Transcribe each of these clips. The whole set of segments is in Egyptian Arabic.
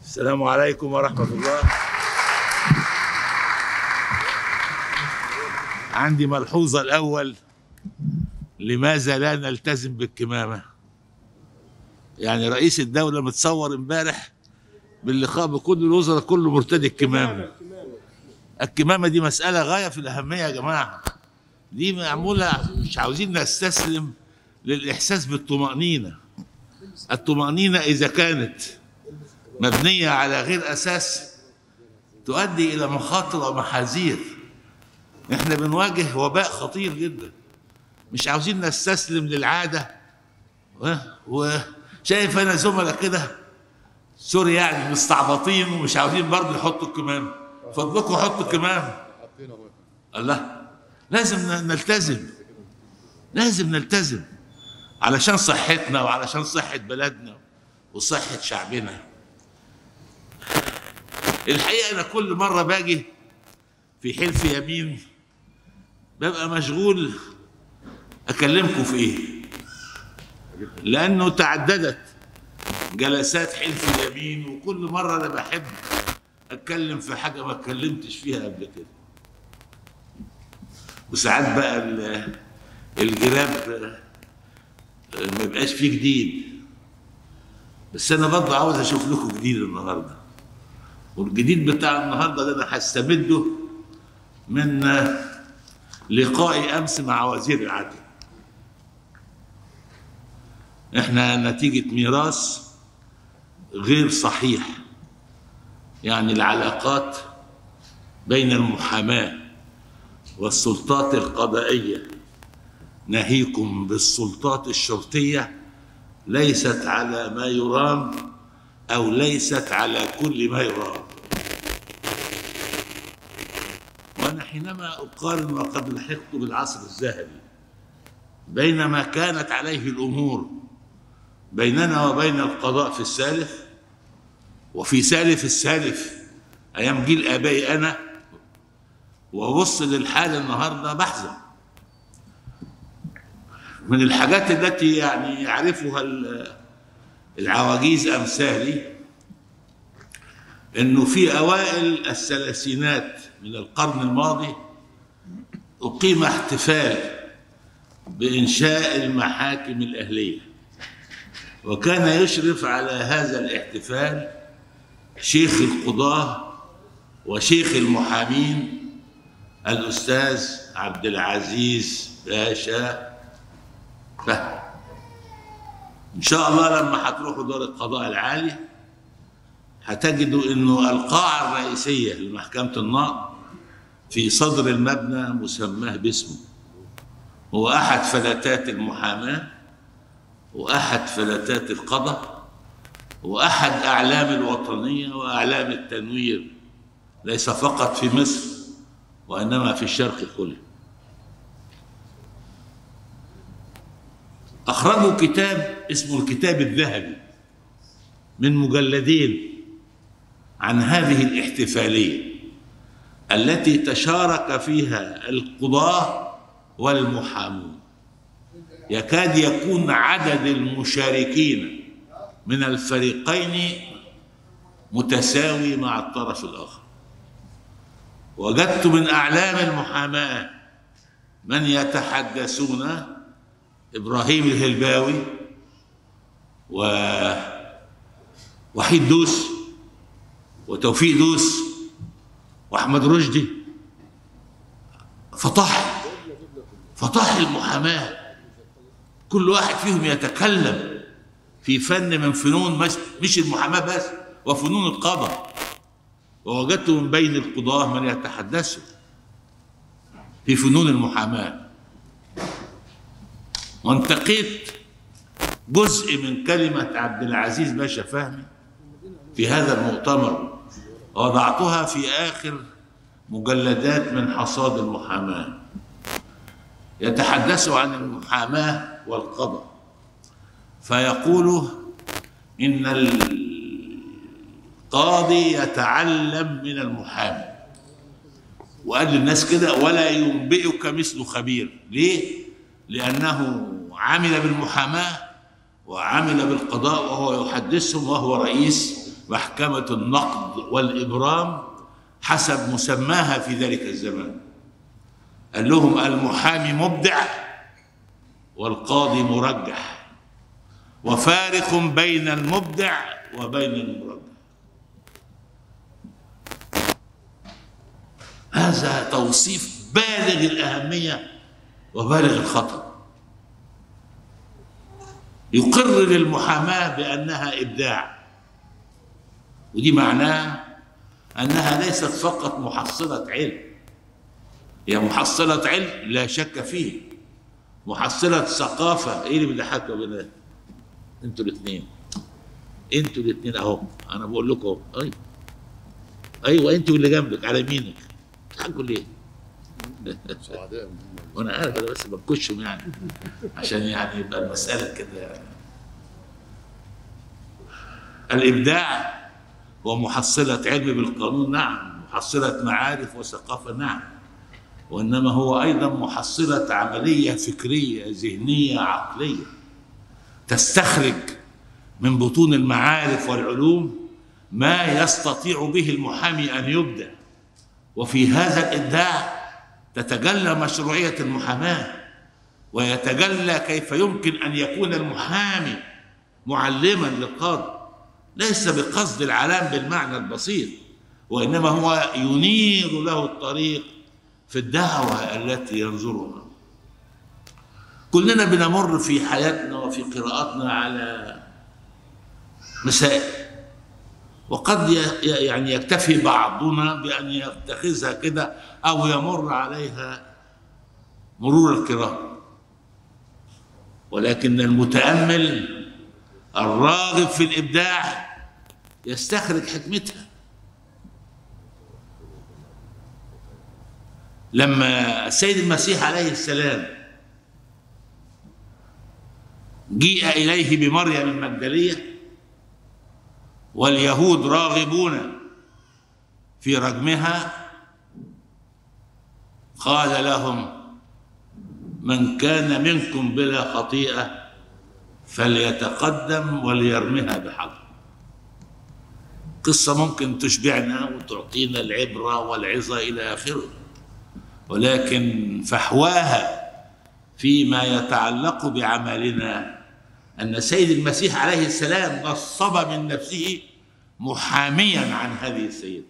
السلام عليكم ورحمة الله عندي ملحوظة الأول لماذا لا نلتزم بالكمامة يعني رئيس الدولة متصور امبارح باللقاء بكل الوزراء كله مرتدي الكمامة الكمامة دي مسألة غاية في الأهمية يا جماعة دي معمولة مش عاوزين نستسلم للإحساس بالطمأنينة الطمأنينة إذا كانت مبنية على غير أساس تؤدي إلى مخاطر ومحاذير إحنا بنواجه وباء خطير جدا مش عاوزين نستسلم للعادة و- وشايف أنا زملاء كده سوري يعني مستعبطين ومش عاوزين برضه يحطوا الكمام فضلكم حطوا الكمام الله لازم ن- نلتزم لازم نلتزم علشان صحتنا وعلشان صحة بلدنا وصحة شعبنا الحقيقة أنا كل مرة باجي في حلف يمين ببقى مشغول أكلمكم في إيه لأنه تعددت جلسات حلف اليمين وكل مرة أنا بحب أتكلم في حاجة ما اتكلمتش فيها قبل كده وساعات بقى ال- الجراب آه، ما يبقاش فيه جديد بس أنا برضه عاوز أشوف لكم جديد النهارده والجديد بتاع النهارده ده انا هستمده من آه، لقائي امس مع وزير العدل احنا نتيجه ميراث غير صحيح يعني العلاقات بين المحاماه والسلطات القضائيه ناهيكم بالسلطات الشرطيه ليست على ما يرام أو ليست على كل ما يرام وأنا حينما أقارن وقد لحقت بالعصر الذهبي بين ما كانت عليه الأمور بيننا وبين القضاء في السالف وفي سالف السالف أيام جيل آبائي أنا وأبص للحال النهاردة بحزن من الحاجات التي يعني يعرفها ال- العواجيز امثالي انه في اوائل الثلاثينات من القرن الماضي اقيم احتفال بانشاء المحاكم الاهليه وكان يشرف على هذا الاحتفال شيخ القضاه وشيخ المحامين الاستاذ عبد العزيز باشا فهمي ان شاء الله لما هتروحوا دار القضاء العالي هتجدوا انه القاعه الرئيسيه لمحكمه النقض في صدر المبنى مسماه باسمه هو احد فلتات المحاماه واحد فلتات القضاء واحد اعلام الوطنيه واعلام التنوير ليس فقط في مصر وانما في الشرق كله أخرجوا كتاب اسمه الكتاب الذهبي من مجلدين عن هذه الاحتفالية التي تشارك فيها القضاة والمحامون يكاد يكون عدد المشاركين من الفريقين متساوي مع الطرف الآخر وجدت من أعلام المحاماة من يتحدثون ابراهيم الهلباوي و وحيد دوس وتوفيق دوس واحمد رشدي فطاح فطاح المحاماه كل واحد فيهم يتكلم في فن من فنون مش, مش المحاماه بس وفنون القضاء ووجدت من بين القضاه من يتحدثوا في فنون المحاماه وانتقيت جزء من كلمة عبد العزيز باشا فهمي في هذا المؤتمر وضعتها في آخر مجلدات من حصاد المحاماة يتحدث عن المحاماة والقضاء فيقول إن القاضي يتعلم من المحامي وقال للناس كده ولا ينبئك مثل خبير ليه؟ لأنه عمل بالمحاماة وعمل بالقضاء وهو يحدثهم وهو رئيس محكمة النقد والإبرام حسب مسماها في ذلك الزمان قال لهم المحامي مبدع والقاضي مرجح وفارق بين المبدع وبين المرجح هذا توصيف بالغ الأهمية وبالغ الخطر يقر للمحاماة بأنها إبداع ودي معناه أنها ليست فقط محصلة علم هي محصلة علم لا شك فيه محصلة ثقافة ايه اللي بيضحكوا بنا انتوا الاثنين انتوا الاثنين اهو انا بقول لكم اهو ايوه ايوه انتوا اللي جنبك على يمينك بتضحكوا ليه؟ سعداء وانا عارف انا بس بنكشهم يعني عشان يعني يبقى المساله كده يعني. الابداع هو محصله علم بالقانون نعم محصله معارف وثقافه نعم وانما هو ايضا محصله عمليه فكريه ذهنيه عقليه تستخرج من بطون المعارف والعلوم ما يستطيع به المحامي ان يبدع وفي هذا الابداع تتجلى مشروعيه المحاماه ويتجلى كيف يمكن ان يكون المحامي معلما للقاضي ليس بقصد العلام بالمعنى البسيط وانما هو ينير له الطريق في الدعوه التي ينظرها كلنا بنمر في حياتنا وفي قراءاتنا على مسائل وقد ي- يعني يكتفي بعضنا بأن يتخذها كده أو يمر عليها مرور الكرام ولكن المتأمل الراغب في الإبداع يستخرج حكمتها لما السيد المسيح عليه السلام جيء إليه بمريم المجدلية واليهود راغبون في رجمها قال لهم من كان منكم بلا خطيئة فليتقدم وليرمها بحجر قصة ممكن تشبعنا وتعطينا العبرة والعظة إلى آخره ولكن فحواها فيما يتعلق بعملنا أن سيد المسيح عليه السلام نصب من نفسه محاميا عن هذه السيدة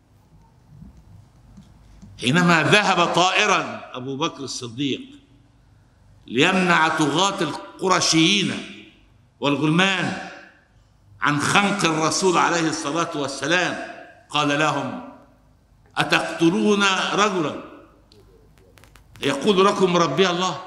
حينما ذهب طائرا أبو بكر الصديق ليمنع طغاة القرشيين والغلمان عن خنق الرسول عليه الصلاة والسلام قال لهم أتقتلون رجلا يقول لكم ربي الله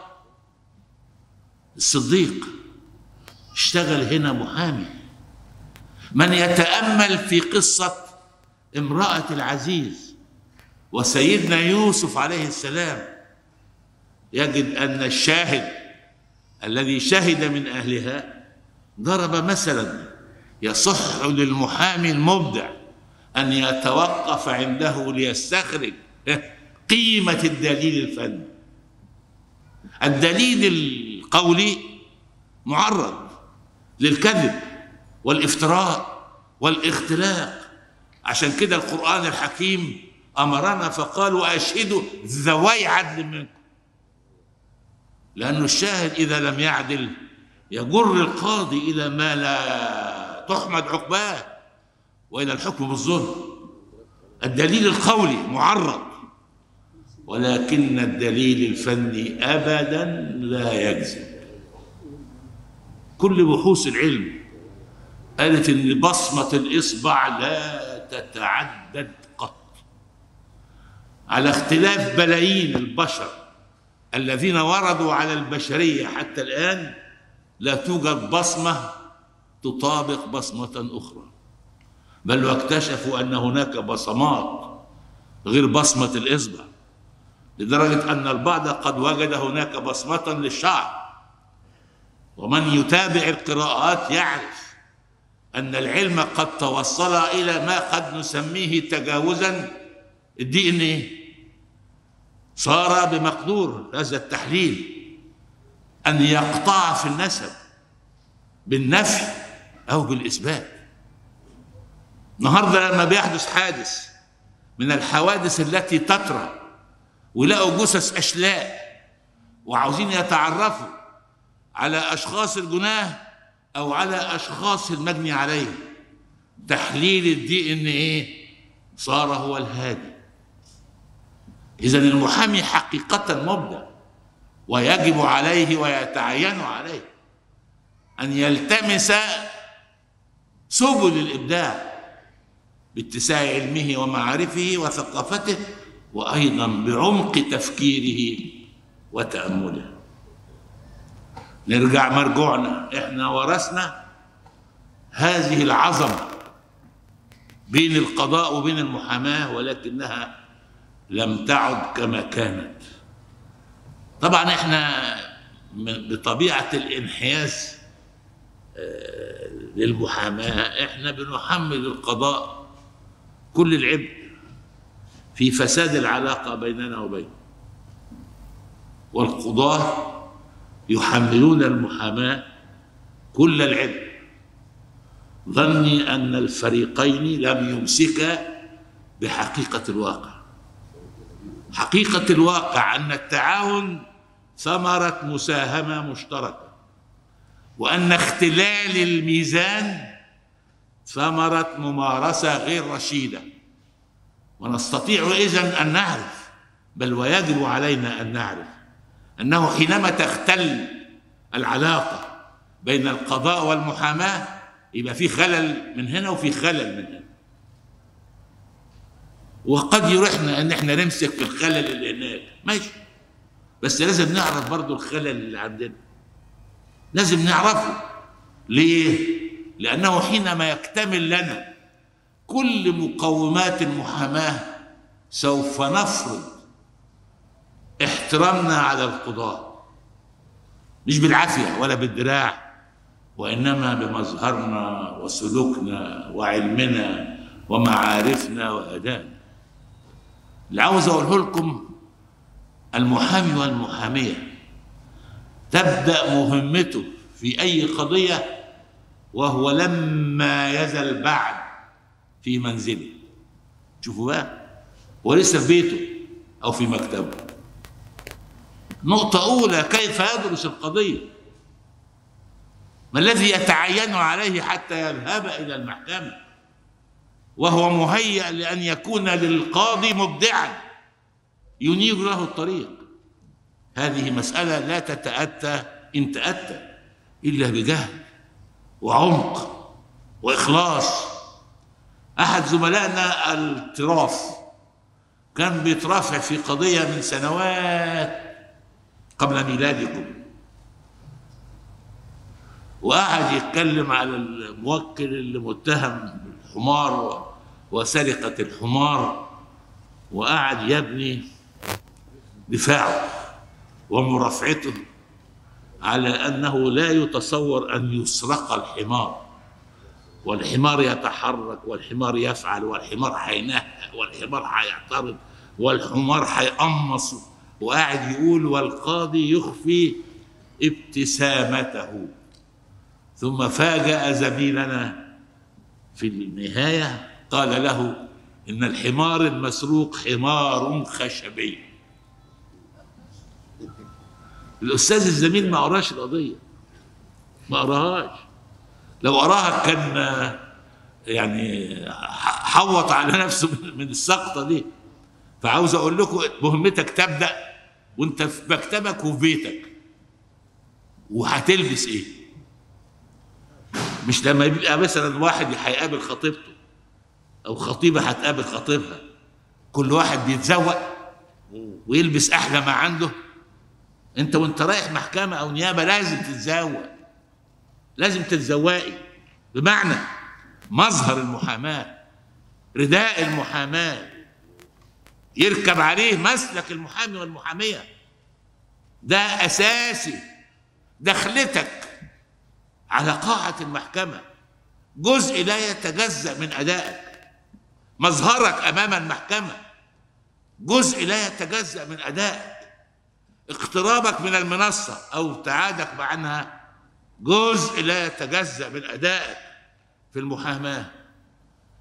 الصديق اشتغل هنا محامي من يتامل في قصه امراه العزيز وسيدنا يوسف عليه السلام يجد ان الشاهد الذي شهد من اهلها ضرب مثلا يصح للمحامي المبدع ان يتوقف عنده ليستخرج قيمه الدليل الفني الدليل القولي معرض للكذب والافتراء والاختلاق عشان كده القرآن الحكيم أمرنا فقالوا أشهدوا ذوي عدل منكم لأن الشاهد إذا لم يعدل يجر القاضي إلى ما لا تحمد عقباه وإلى الحكم بالظلم الدليل القولي معرض ولكن الدليل الفني أبدا لا يكذب كل بحوث العلم قالت ان بصمه الاصبع لا تتعدد قط على اختلاف بلايين البشر الذين وردوا على البشريه حتى الان لا توجد بصمه تطابق بصمه اخرى بل واكتشفوا ان هناك بصمات غير بصمه الاصبع لدرجه ان البعض قد وجد هناك بصمه للشعر ومن يتابع القراءات يعرف أن العلم قد توصل إلى ما قد نسميه تجاوزا الدي ان ايه صار بمقدور هذا التحليل أن يقطع في النسب بالنفي أو بالإثبات النهارده لما بيحدث حادث من الحوادث التي تطرى ولقوا جثث اشلاء وعاوزين يتعرفوا على اشخاص الجناه او على اشخاص المجني عليه تحليل الدي ان ايه صار هو الهادي اذا المحامي حقيقه مبدع ويجب عليه ويتعين عليه ان يلتمس سبل الابداع باتساع علمه ومعارفه وثقافته وايضا بعمق تفكيره وتامله نرجع مرجوعنا احنا ورثنا هذه العظمه بين القضاء وبين المحاماه ولكنها لم تعد كما كانت طبعا احنا من- بطبيعه الانحياز آه، للمحاماه احنا بنحمل القضاء كل العبء في فساد العلاقه بيننا وبينه والقضاه يحملون المحاماه كل العبء ظني ان الفريقين لم يمسكا بحقيقه الواقع حقيقه الواقع ان التعاون ثمره مساهمه مشتركه وان اختلال الميزان ثمره ممارسه غير رشيده ونستطيع اذن ان نعرف بل ويجب علينا ان نعرف انه حينما تختل العلاقه بين القضاء والمحاماه يبقى في خلل من هنا وفي خلل من هنا وقد يريحنا ان احنا نمسك في الخلل اللي هناك ماشي بس لازم نعرف برضو الخلل اللي عندنا لازم نعرفه ليه لانه حينما يكتمل لنا كل مقومات المحاماه سوف نفرض احترامنا على القضاه مش بالعافيه ولا بالدراع وانما بمظهرنا وسلوكنا وعلمنا ومعارفنا وادائنا اللي عاوز اقوله لكم المحامي والمحاميه تبدا مهمته في اي قضيه وهو لما يزل بعد في منزله شوفوا بقى هو لسه في بيته او في مكتبه نقطة أولى كيف يدرس القضية ما الذي يتعين عليه حتى يذهب إلى المحكمة وهو مهيأ لأن يكون للقاضي مبدعا ينير له الطريق هذه مسألة لا تتأتى إن تأتى إلا بجهل وعمق وإخلاص أحد زملائنا التراف كان بيترافع في قضية من سنوات قبل ميلادكم وقعد يتكلم على الموكل اللي متهم بالحمار و- وسرقة الحمار وقعد يبني دفاعه ومرافعته على أنه لا يتصور أن يسرق الحمار والحمار يتحرك والحمار يفعل والحمار هينهق والحمار هيعترض والحمار هيقمص وقاعد يقول والقاضي يخفي ابتسامته ثم فاجأ زميلنا في النهاية قال له إن الحمار المسروق حمار خشبي الأستاذ الزميل ما قراش القضية ما قراهاش لو قراها كان آه، يعني ح- حوط على نفسه من- من السقطة دي فعاوز أقول لكم مهمتك تبدأ وأنت في مكتبك وفي بيتك وهتلبس إيه مش لما يبقى مثلا واحد هيقابل خطيبته او خطيبه هتقابل خطيبها كل واحد بيتزوق ويلبس احلى ما عنده انت وانت رايح محكمه او نيابه لازم تتزوق لازم تتزوقي بمعنى مظهر المحاماه رداء المحاماه يركب عليه مسلك المحامي والمحاميه ده اساسي دخلتك على قاعة المحكمة جزء لا يتجزأ من أدائك مظهرك أمام المحكمة جزء لا يتجزأ من أدائك اقترابك من المنصة أو ابتعادك عنها جزء لا يتجزأ من أدائك في المحاماة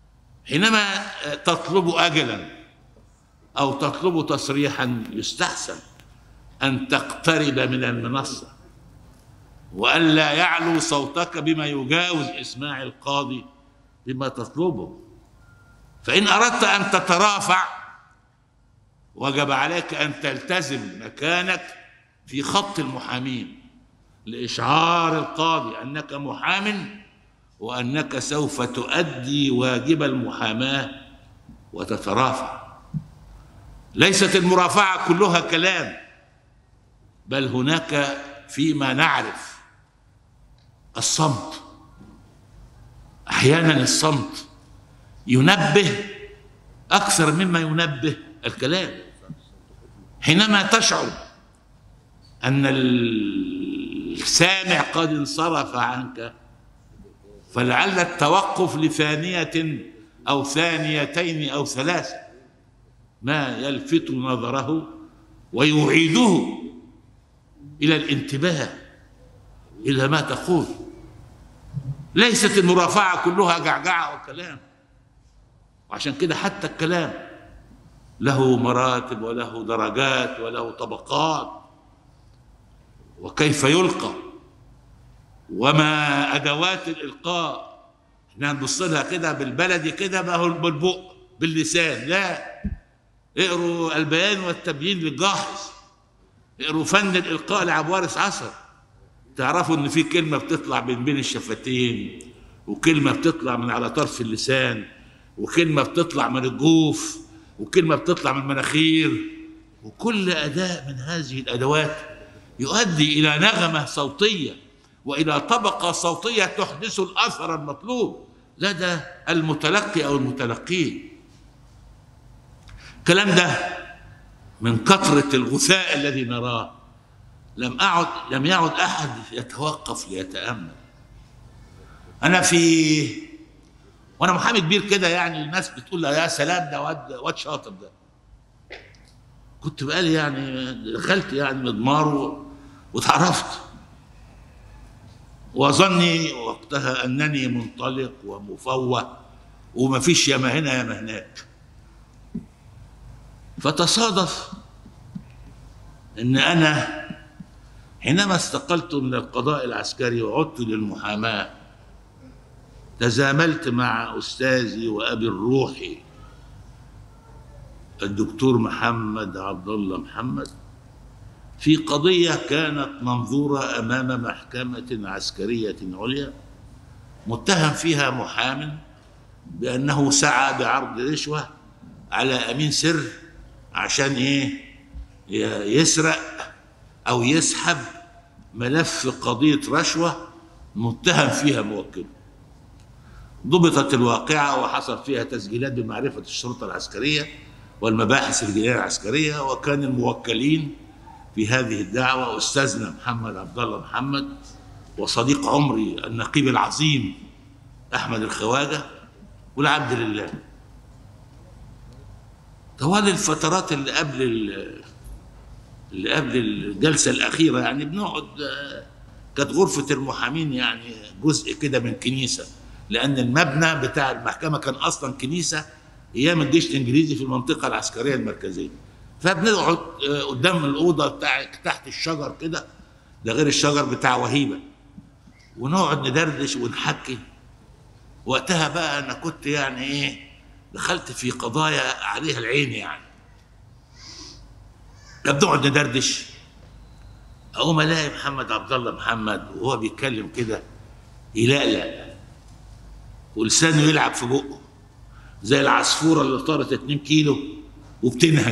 حينما تطلب اجلا او تطلب تصريحا يستحسن ان تقترب من المنصه والا يعلو صوتك بما يجاوز اسماع القاضي بما تطلبه فان اردت ان تترافع وجب عليك ان تلتزم مكانك في خط المحامين لاشعار القاضي انك محام وانك سوف تؤدي واجب المحاماه وتترافع ليست المرافعه كلها كلام بل هناك فيما نعرف الصمت احيانا الصمت ينبه اكثر مما ينبه الكلام حينما تشعر ان السامع قد انصرف عنك فلعل التوقف لثانيه او ثانيتين او ثلاثه ما يلفت نظره ويعيده الى الانتباه الى ما تقول ليست المرافعه كلها جعجعه وكلام وعشان كده حتى الكلام له مراتب وله درجات وله طبقات وكيف يلقى وما ادوات الالقاء احنا هنبص لها كده بالبلدي كده ما هو بالبق باللسان لا اقروا البيان والتبيين للجاحظ اقروا فن الالقاء لعبوارس عصر تعرفوا ان في كلمه بتطلع من بين الشفتين وكلمه بتطلع من على طرف اللسان وكلمه بتطلع من الجوف وكلمه بتطلع من المناخير وكل اداء من هذه الادوات يؤدي الى نغمه صوتيه والى طبقه صوتيه تحدث الاثر المطلوب لدى المتلقي او المتلقين الكلام ده من كثره الغثاء الذي نراه لم اعد لم يعد احد يتوقف ليتامل انا في وانا محامي كبير كده يعني الناس بتقول له يا سلام ده واد واد شاطر ده كنت بقالي يعني دخلت يعني مضمار واتعرفت وظني وقتها انني منطلق ومفوه وما فيش ياما هنا ياما هناك فتصادف ان انا حينما استقلت من القضاء العسكري وعدت للمحاماه تزاملت مع استاذي وابي الروحي الدكتور محمد عبد الله محمد في قضيه كانت منظوره امام محكمه عسكريه عليا متهم فيها محام بانه سعى بعرض رشوه على امين سر عشان ايه يسرق او يسحب ملف قضيه رشوه متهم فيها موكله ضبطت الواقعة وحصل فيها تسجيلات بمعرفة الشرطة العسكرية والمباحث الجنائية العسكرية وكان الموكلين في هذه الدعوة أستاذنا محمد عبد الله محمد وصديق عمري النقيب العظيم أحمد الخواجة والعبد لله طوال الفترات اللي قبل اللي قبل الجلسة الأخيرة يعني بنقعد كانت غرفة المحامين يعني جزء كده من كنيسة لان المبنى بتاع المحكمه كان اصلا كنيسه ايام الجيش الانجليزي في المنطقه العسكريه المركزيه فبنقعد قدام الاوضه بتاع تحت الشجر كده ده غير الشجر بتاع وهيبه ونقعد ندردش ونحكي وقتها بقى انا كنت يعني ايه دخلت في قضايا عليها العين يعني بنقعد ندردش اقوم الاقي محمد عبد الله محمد وهو بيتكلم كده يلقلق ولسانه يلعب في بقه زي العصفوره اللي طارت 2 كيلو وبتنهج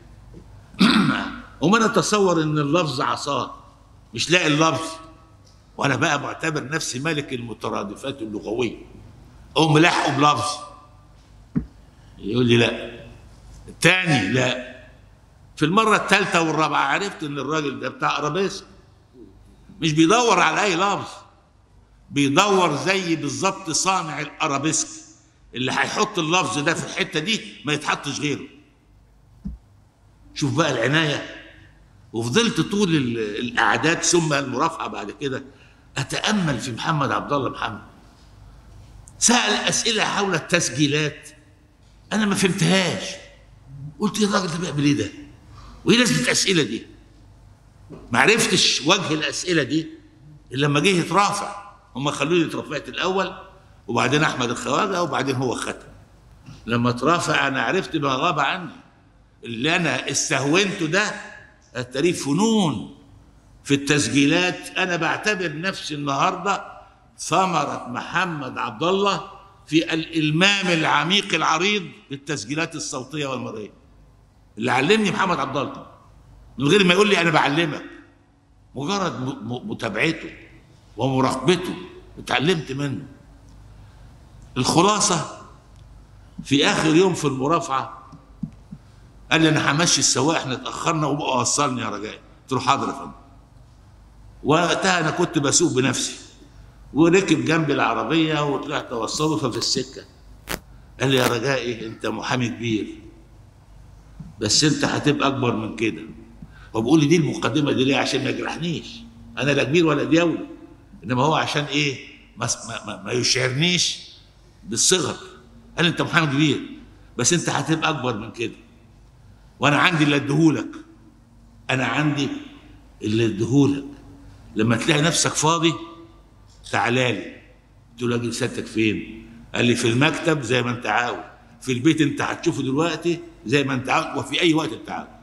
وما نتصور ان اللفظ عصاه مش لاقي اللفظ وانا بقى معتبر نفسي ملك المترادفات اللغويه اقوم ملاحقه بلفظ يقول لي لا الثاني لا في المرة الثالثة والرابعة عرفت إن الراجل ده بتاع أرابيسك مش بيدور على أي لفظ بيدور زي بالظبط صانع الارابيسك اللي هيحط اللفظ ده في الحته دي ما يتحطش غيره شوف بقى العنايه وفضلت طول الاعداد ثم المرافعه بعد كده اتامل في محمد عبد الله محمد سال اسئله حول التسجيلات انا ما فهمتهاش قلت ايه الراجل ده بيعمل ايه ده وايه لازمه الاسئله دي ما عرفتش وجه الاسئله دي الا لما جه يترافع هم خلوني اترفعت الاول وبعدين احمد الخواجه وبعدين هو ختم لما اترافع انا عرفت ما غاب عني اللي انا استهونته ده التاريخ فنون في التسجيلات انا بعتبر نفسي النهارده ثمره محمد عبد الله في الالمام العميق العريض بالتسجيلات الصوتيه والمرئيه اللي علمني محمد عبد الله من غير ما يقول لي انا بعلمك مجرد م- م- متابعته ومراقبته اتعلمت منه الخلاصه في اخر يوم في المرافعه قال لي انا همشي السواق احنا اتاخرنا وبقى وصلني يا رجاء قلت له حاضر يا فندم وقتها انا كنت بسوق بنفسي وركب جنبي العربيه وطلعت اوصله ففي السكه قال لي يا رجائي انت محامي كبير بس انت هتبقى اكبر من كده وبقول لي دي المقدمه دي ليه عشان ما يجرحنيش انا لا كبير ولا ديول انما هو عشان ايه ما, ما, ما, ما يشعرنيش بالصغر قال لي انت محامي كبير بس انت هتبقى اكبر من كده وانا عندي اللي اديهولك انا عندي اللي اديهولك لما تلاقي نفسك فاضي تعالى لي قلت له اجي سيادتك فين قال لي في المكتب زي ما انت عاوز في البيت انت هتشوفه دلوقتي زي ما انت عاوز وفي اي وقت انت عاوز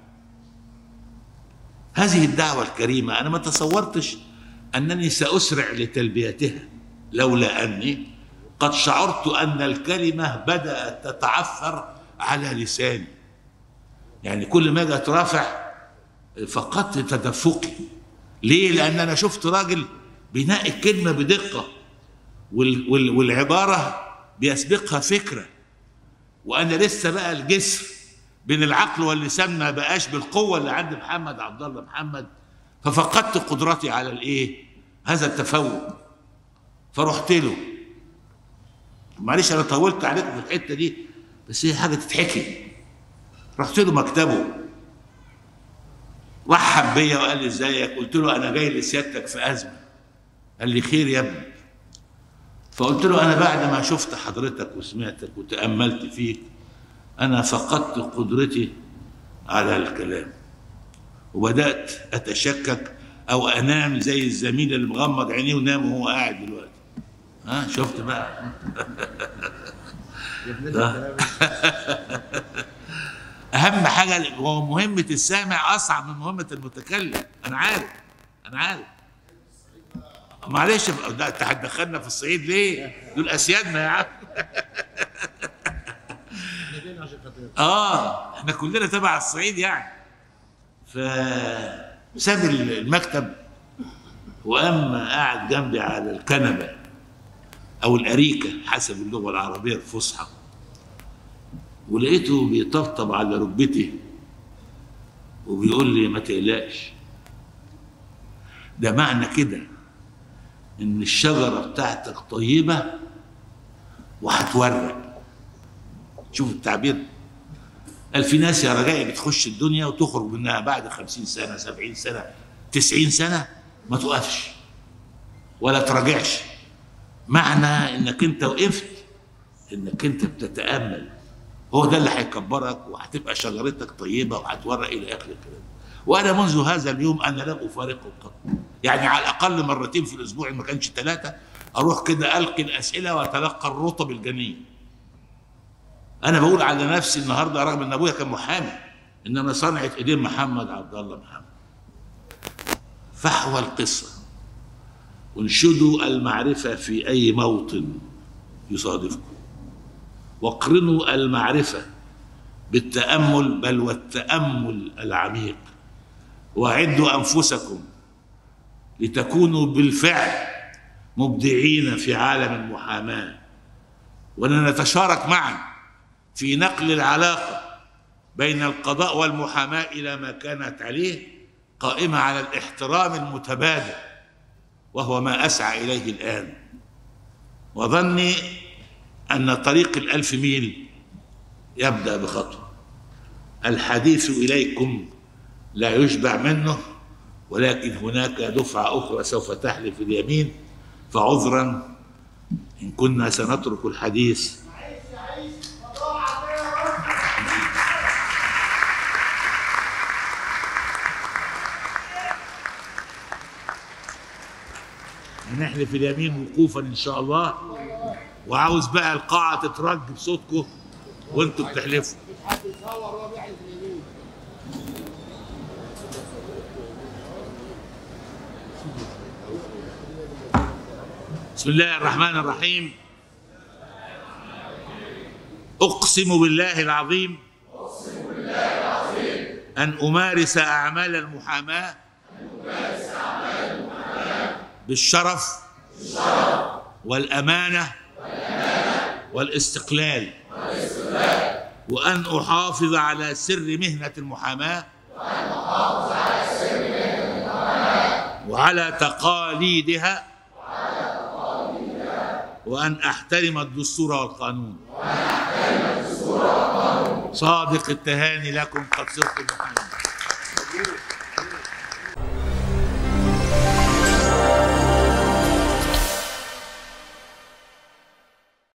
هذه الدعوة الكريمة أنا ما تصورتش أنني سأسرع لتلبيتها لولا أني قد شعرت أن الكلمة بدأت تتعثر على لساني يعني كل ما أجي أترافع فقدت تدفقي ليه؟ لأن أنا شفت راجل بينقي الكلمة بدقة وال وال والعبارة بيسبقها فكرة وأنا لسه بقى الجسر بين العقل واللسان ما بقاش بالقوة اللي عند محمد عبد الله محمد ففقدت قدرتي على الإيه؟ هذا التفوق فرحت له معلش أنا طولت عليكم في الحتة دي بس هي حاجة تتحكي رحت له مكتبه رحب بيا وقال لي ازيك قلت له انا جاي لسيادتك في ازمه قال لي خير يا ابني فقلت له انا بعد ما شفت حضرتك وسمعتك وتاملت فيك انا فقدت قدرتي على الكلام وبدات اتشكك او انام زي الزميل اللي مغمض عينيه ونام وهو قاعد دلوقتي ها شفت بقى اهم حاجه هو مهمه السامع اصعب من مهمه المتكلم انا عارف انا عارف معلش ده انت هتدخلنا في الصعيد ليه؟ دول اسيادنا يا عم اه احنا كلنا تبع الصعيد يعني فساب المكتب وقام قاعد جنبي على الكنبه او الاريكه حسب اللغه العربيه الفصحى ولقيته بيطبطب على ركبتي وبيقول لي ما تقلقش ده معنى كده ان الشجره بتاعتك طيبه وهتورق شوف التعبير قال في ناس يا رجائي بتخش الدنيا وتخرج منها بعد خمسين سنة سبعين سنة تسعين سنة ما تقفش ولا تراجعش معنى انك انت وقفت انك انت بتتأمل هو ده اللي هيكبرك وهتبقى شجرتك طيبة وهتورق إلى آخر الكلام وأنا منذ هذا اليوم أنا لم أفارقه قط يعني على الأقل مرتين في الأسبوع إن ما كانش ثلاثة أروح كده ألقي الأسئلة وأتلقى الرطب الجنين أنا بقول على نفسي النهاردة رغم إن أبويا كان محامي إنما صنعة إيدين محمد عبد الله محمد فحوى القصة انشدوا المعرفة في أي موطن يصادفكم واقرنوا المعرفة بالتأمل بل والتأمل العميق وأعدوا أنفسكم لتكونوا بالفعل مبدعين في عالم المحاماة ونتشارك معا في نقل العلاقة بين القضاء والمحاماة إلى ما كانت عليه قائمة على الاحترام المتبادل وهو ما أسعى إليه الآن وظني أن طريق الألف ميل يبدأ بخطوة الحديث إليكم لا يشبع منه ولكن هناك دفعة أخرى سوف تحلف اليمين فعذرا إن كنا سنترك الحديث هنحلف اليمين وقوفا ان شاء الله وعاوز بقى القاعه تترج بصوتكم وانتوا بتحلفوا بسم الله الرحمن الرحيم أقسم بالله العظيم أن أمارس أعمال المحاماة بالشرف والأمانة والاستقلال وأن أحافظ على سر مهنة المحاماة وعلى تقاليدها وأن أحترم الدستور والقانون صادق التهاني لكم قد صرتم محامين